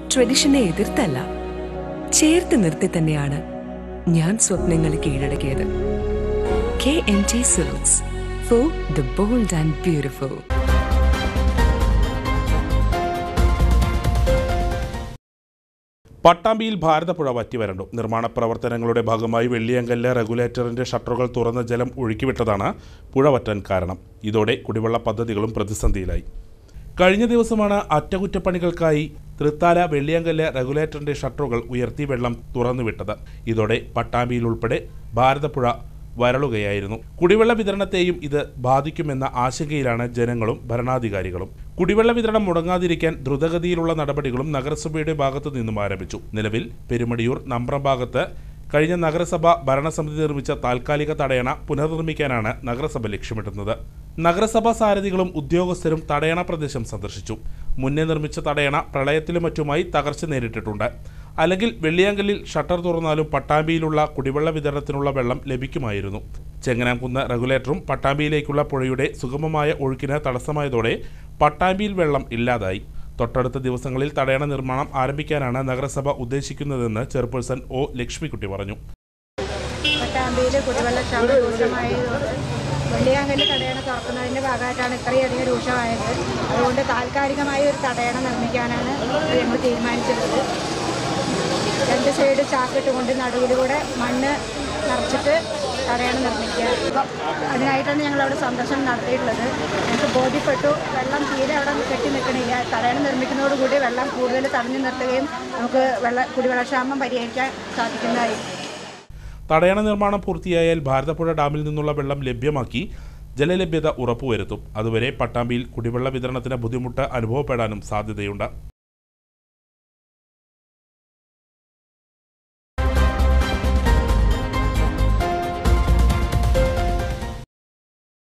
ട്രഡീഷനെ എതിർത്തല്ല ചേർത്ത് നിർത്തി തന്നെയാണ് ഞാൻ സ്വപ്നങ്ങൾ കീഴടക്കിയത് K M T silks for the bold and beautiful പട്ടാമ്പിയിൽ ഭാരതപ്പുഴ വറ്റിവരണ്ടു നിർമ്മാണ പ്രവർത്തനങ്ങളുടെ ഭാഗമായി വെള്ളിയങ്കല്ല് റെഗുലേറ്ററിന്റെ ഷട്ടറുകൾ തുറന്ന് ജലം ഒഴുക്കിവിട്ടതാണ് പുഴ വറ്റാൻ കാരണം ഇതോടെ കുടിവെള്ള പദ്ധതികളും പ്രതിസന്ധിയിലായി കഴിഞ്ഞ ദിവസമാണ് അറ്റകുറ്റപ്പണികൾക്കായി തൃത്താല വെള്ളിയങ്കല്ല് റെഗുലേറ്ററിന്റെ ഷട്ടറുകൾ ഉയർത്തി വെള്ളം തുറന്നുവിട്ടത് ഇതോടെ പട്ടാമ്പിയിൽ ഉൾപ്പെടെ ഭാരതപ്പുഴ വരളുകയായിരുന്നു കുടിവെള്ള വിതരണത്തെയും ഇത് ബാധിക്കുമെന്ന ആശങ്കയിലാണ് ജനങ്ങളും ഭരണാധികാരികളും കുടിവെള്ള വിതരണം മുടങ്ങാതിരിക്കാൻ ദ്രുതഗതിയിലുള്ള നടപടികളും നഗരസഭയുടെ ഭാഗത്തു നിന്നും ആരംഭിച്ചു നിലവിൽ പെരുമടിയൂർ നമ്പ്രം ഭാഗത്ത് കഴിഞ്ഞ നഗരസഭ ഭരണസമിതി നിർമ്മിച്ച താൽക്കാലിക തടയണ പുനർനിർമ്മിക്കാനാണ് നഗരസഭ ലക്ഷ്യമിടുന്നത് നഗരസഭാ സാരഥികളും ഉദ്യോഗസ്ഥരും തടയണ പ്രദേശം സന്ദർശിച്ചു മുന്നേ നിർമ്മിച്ച തടയണ പ്രളയത്തിലും മറ്റുമായി തകർച്ച നേരിട്ടിട്ടുണ്ട് അല്ലെങ്കിൽ വെള്ളിയാങ്കല്ലിൽ ഷട്ടർ തുറന്നാലും പട്ടാമ്പിയിലുള്ള കുടിവെള്ള വിതരണത്തിനുള്ള വെള്ളം ലഭിക്കുമായിരുന്നു ചെങ്ങനാംകുന്ന് റെഗുലേറ്ററും പട്ടാമ്പിയിലേക്കുള്ള പുഴയുടെ സുഗമമായ ഒഴുക്കിന് തടസ്സമായതോടെ പട്ടാമ്പിയിൽ വെള്ളം ഇല്ലാതായി തൊട്ടടുത്ത ദിവസങ്ങളിൽ തടയണ നിർമ്മാണം ആരംഭിക്കാനാണ് നഗരസഭ ഉദ്ദേശിക്കുന്നതെന്ന് ചെയർപേഴ്സൺ ഒ ലക്ഷ്മിക്കുട്ടി പറഞ്ഞു പട്ടാമ്പിയിൽ കുടിവെള്ളക്ഷാമം രൂക്ഷമായതുകൊണ്ട് വെള്ളിയാങ്കല്ല് തടയണ തുറക്കുന്നതിൻ്റെ ഭാഗമായിട്ടാണ് ഇത്രയധികം രൂക്ഷമായത് അതുകൊണ്ട് താൽക്കാലികമായി ഒരു തടയണ നിർമ്മിക്കാനാണ് ഞങ്ങൾ തീരുമാനിച്ചിട്ടുള്ളത് രണ്ട് സൈഡ് ചാക്കിട്ടുകൊണ്ട് നടുവിലൂടെ മണ്ണ് നിറച്ചിട്ട് തടയണ നിർമ്മിക്കുക അപ്പം അതിനായിട്ടാണ് ഞങ്ങൾ അവിടെ സന്ദർശനം നടത്തിയിട്ടുള്ളത് ഞങ്ങൾക്ക് ബോധ്യപ്പെട്ടു വെള്ളം തീരെ അവിടെ കെട്ടി നിൽക്കണില്ല തടയണ നിർമ്മിക്കുന്നതോടുകൂടി വെള്ളം കൂടുതൽ തടഞ്ഞു നിർത്തുകയും നമുക്ക് വെള്ള കുടിവെള്ളക്ഷാമം പരിഹരിക്കാൻ സാധിക്കുന്നതായി തടയണ നിർമ്മാണം പൂർത്തിയായാൽ ഭാരതപ്പുഴ ഡാമിൽ നിന്നുള്ള വെള്ളം ലഭ്യമാക്കി ജലലഭ്യത ഉറപ്പുവരുത്തും അതുവരെ പട്ടാമ്പിയിൽ കുടിവെള്ള വിതരണത്തിന് ബുദ്ധിമുട്ട് അനുഭവപ്പെടാനും സാധ്യതയുണ്ട്